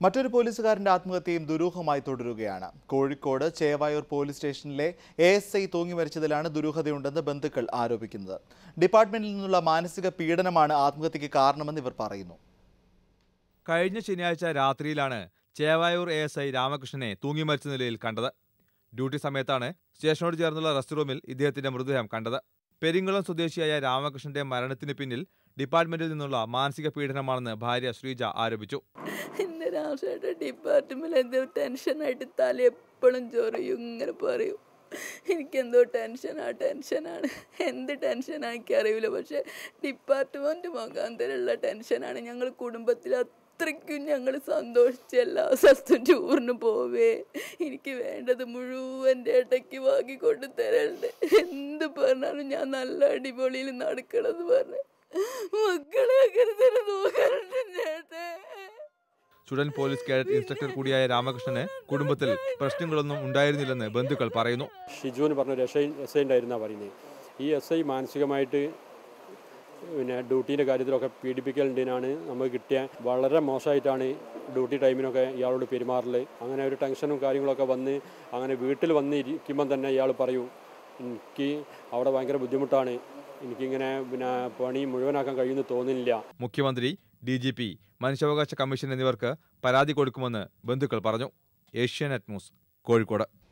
മറ്റൊരു പോലീസുകാരന്റെ ആത്മഹത്യയും ദുരൂഹമായി തുടരുകയാണ് കോഴിക്കോട് ചേവായൂർ പോലീസ് സ്റ്റേഷനിലെ എ എസ് ഐ തൂങ്ങി മരിച്ചതിലാണ് ദുരൂഹതയുണ്ടെന്ന് ബന്ധുക്കൾ ആരോപിക്കുന്നത് ഡിപ്പാർട്ട്മെന്റിൽ നിന്നുള്ള മാനസിക പീഡനമാണ് ആത്മഹത്യക്ക് കാരണമെന്ന് ഇവർ പറയുന്നു കഴിഞ്ഞ ശനിയാഴ്ച രാത്രിയിലാണ് ചേവായൂർ എ എസ് ഐ രാമകൃഷ്ണനെ തൂങ്ങി മരിച്ച നിലയിൽ കണ്ടത് ഡ്യൂട്ടി സമയത്താണ് സ്റ്റേഷനോട് ചേർന്നുള്ള റെസ്റ്റ് റൂമിൽ ഇദ്ദേഹത്തിന്റെ മൃതദേഹം കണ്ടത് പെരിങ്കുളം സ്വദേശിയായ രാമകൃഷ്ണന്റെ മരണത്തിന് പിന്നിൽ ഡിപ്പാർട്ട്മെന്റിൽ നിന്നുള്ള മാനസിക പീഡനമാണെന്ന് ഭാര്യ ശ്രീജ ആരോപിച്ചു എൻ്റെ രാഷ്ട്രീയ ഡിപ്പാർട്ട്മെൻറ്റിൽ എന്തോ ടെൻഷനായിട്ട് തല എപ്പോഴും ചൊറിയും ഇങ്ങനെ പറയും എനിക്കെന്തോ ടെൻഷനാ ടെൻഷനാണ് എന്ത് ടെൻഷനാണ് എനിക്കറിയില്ല പക്ഷേ ഡിപ്പാർട്ട്മെൻറ്റ് മുഖാന്തരമുള്ള ടെൻഷനാണ് ഞങ്ങൾ കുടുംബത്തിൽ അത്രയ്ക്കും ഞങ്ങൾ സന്തോഷിച്ച് എല്ലാ സ്ഥലത്തും ടൂറിന് പോവേ എനിക്ക് വേണ്ടത് മുഴുവൻ ഏട്ടയ്ക്ക് വാങ്ങിക്കൊണ്ട് തരലുണ്ട് എന്ത് പറഞ്ഞാലും ഞാൻ നല്ല അടിപൊളിയിൽ നടക്കണമെന്ന് പറഞ്ഞ് മക്കളെ അങ്ങനെ തന്നെ നോക്കാറുണ്ട് ചേട്ടേ സ്റ്റുഡന്റ് പോലീസ് കേഡറ്റ് ഇൻസ്ട്രക്ടർ കൂടിയായ രാമകൃഷ്ണന് കുടുംബത്തിൽ പ്രശ്നങ്ങളൊന്നും ഉണ്ടായിരുന്നില്ലെന്ന് ബന്ധുക്കൾ പറയുന്നു ഷിജുവിന് പറഞ്ഞൊരു എസ് ഐ എസ് ഐ ഉണ്ടായിരുന്നാണ് പറയുന്നത് ഈ എസ് ഐ മാനസികമായിട്ട് പിന്നെ ഡ്യൂട്ടീൻ്റെ കാര്യത്തിലൊക്കെ പീഡിപ്പിക്കലുണ്ടിനാണ് നമുക്ക് കിട്ടിയ വളരെ മോശമായിട്ടാണ് ഡ്യൂട്ടി ടൈമിനൊക്കെ ഇയാളോട് പെരുമാറൽ അങ്ങനെ ഒരു ടെൻഷനും കാര്യങ്ങളൊക്കെ വന്ന് അങ്ങനെ വീട്ടിൽ വന്ന് ഇരിക്കുമ്പം തന്നെ ഇയാൾ പറയും എനിക്ക് അവിടെ ഭയങ്കര ബുദ്ധിമുട്ടാണ് എനിക്കിങ്ങനെ പിന്നെ പണി മുഴുവനാക്കാൻ കഴിയുമെന്ന് തോന്നുന്നില്ല മുഖ്യമന്ത്രി ഡി ജി പി മനുഷ്യാവകാശ കമ്മീഷൻ എന്നിവർക്ക് പരാതി കൊടുക്കുമെന്ന് ബന്ധുക്കൾ പറഞ്ഞു ഏഷ്യാനെറ്റ് ന്യൂസ് കോഴിക്കോട്